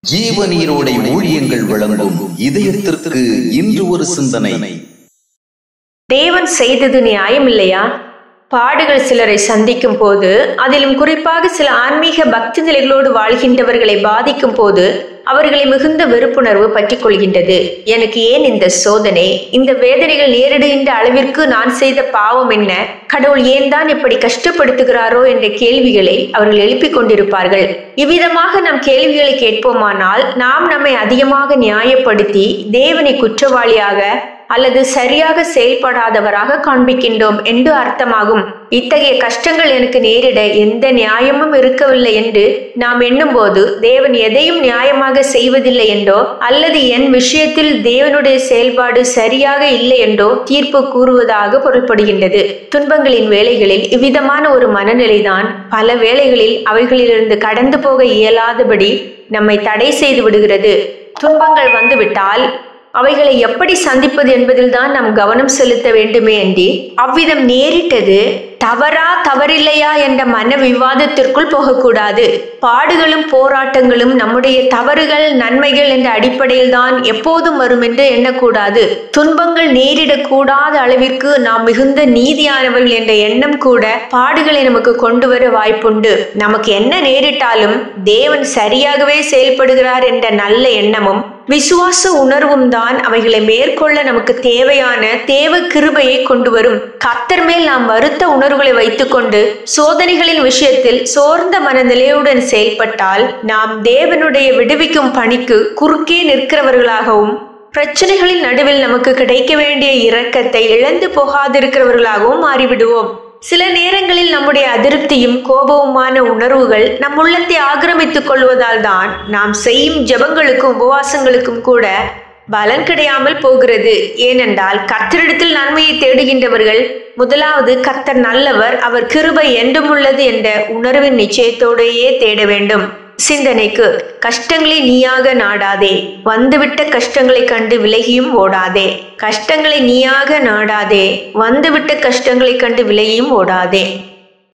ஜீவநீரோடை ஊழியங்கள் வழங்கும் இதயத்திற்கு இன்று ஒரு சிந்தனை தேவன் செய்தது நியாயம் இல்லையா பாடுகள் சிலரை சந்திக்கும் போது அதிலும் குறிப்பாக சில ஆன்மீக பக்தி நிலைகளோடு வாழ்கின்றவர்களை பாதிக்கும் போது அவர்களை மிகுந்த வெறுப்புணர்வு பற்றிக் கொள்கின்றது எனக்கு ஏன் இந்த சோதனை இந்த வேதனைகள் நேரிடுகின்ற அளவிற்கு நான் செய்த பாவம் என்ன கடவுள் ஏன் தான் இப்படி கஷ்டப்படுத்துகிறாரோ என்ற கேள்விகளை அவர்கள் எழுப்பிக் கொண்டிருப்பார்கள் இவ்விதமாக நம் கேள்விகளை கேட்போமானால் நாம் நம்மை அதிகமாக நியாயப்படுத்தி தேவனை குற்றவாளியாக அல்லது சரியாக செயல்படாதவராக காண்பிக்கின்றோம் என்று அர்த்தமாகும் இத்தகைய கஷ்டங்கள் எனக்கு நேரிட எந்த நியாயமும் இருக்கவில்லை என்று நாம் எண்ணும்போது தேவன் எதையும் நியாயமாக செய்வதில்லை என்றோ அல்லது என் விஷயத்தில் தேவனுடைய செயல்பாடு சரியாக இல்லை என்றோ தீர்ப்பு கூறுவதாக பொருள்படுகின்றது துன்பங்களின் வேளைகளில் இவ்விதமான ஒரு மனநிலைதான் பல வேளைகளில் அவைகளிலிருந்து கடந்து போக இயலாதபடி நம்மை தடை செய்து விடுகிறது துன்பங்கள் வந்துவிட்டால் அவைகளை எப்படி சந்திப்பது என்பதில் தான் நாம் கவனம் செலுத்த வேண்டுமே அன்றி அவ்விதம் நேரிட்டது தவறா தவறில்லையா என்ற மன விவாதத்திற்குள் போகக்கூடாது பாடுகளும் போராட்டங்களும் நம்முடைய தவறுகள் நன்மைகள் என்ற அடிப்படையில் தான் எப்போதும் வரும் என்று எண்ணக்கூடாது துன்பங்கள் நேரிடக்கூடாத அளவிற்கு நாம் மிகுந்த நீதியானவர்கள் என்ற எண்ணம் கூட பாடுகளை நமக்கு கொண்டு வர வாய்ப்புண்டு நமக்கு என்ன நேரிட்டாலும் தேவன் சரியாகவே செயல்படுகிறார் என்ற நல்ல எண்ணமும் விசுவாச உணர்வும் தான் அவைகளை மேற்கொள்ள நமக்கு தேவையான தேவ கிருபையை கொண்டு வரும் கத்தர் மேல் நாம் வருத்த உணர்வுகளை வைத்துக்கொண்டு சோதனைகளின் விஷயத்தில் சோர்ந்த மனநிலையுடன் செயல்பட்டால் நாம் தேவனுடைய விடுவிக்கும் பணிக்கு குறுக்கே நிற்கிறவர்களாகவும் பிரச்சனைகளின் நடுவில் நமக்கு கிடைக்க வேண்டிய இரக்கத்தை இழந்து போகாதிருக்கிறவர்களாகவும் மாறிவிடுவோம் சில நேரங்களில் நம்முடைய அதிருப்தியும் கோபவுமான உணர்வுகள் நம் உள்ளத்தை ஆக்கிரமித்துக் கொள்வதால் தான் நாம் செய்யும் ஜெபங்களுக்கும் உபவாசங்களுக்கும் கூட பலன் கிடையாமல் போகிறது ஏனென்றால் கத்தரிடத்தில் நன்மையை தேடுகின்றவர்கள் முதலாவது கத்தர் நல்லவர் அவர் கிருபை என்றும் உள்ளது என்ற உணர்வின் நிச்சயத்தோடையே தேட வேண்டும் சிந்தனைக்கு கஷ்டங்களை நீயாக நாடாதே வந்துவிட்ட கஷ்டங்களை கண்டு விலகியும் ஓடாதே கஷ்டங்களை நீயாக நாடாதே வந்துவிட்ட கஷ்டங்களை கண்டு விலகியும் ஓடாதே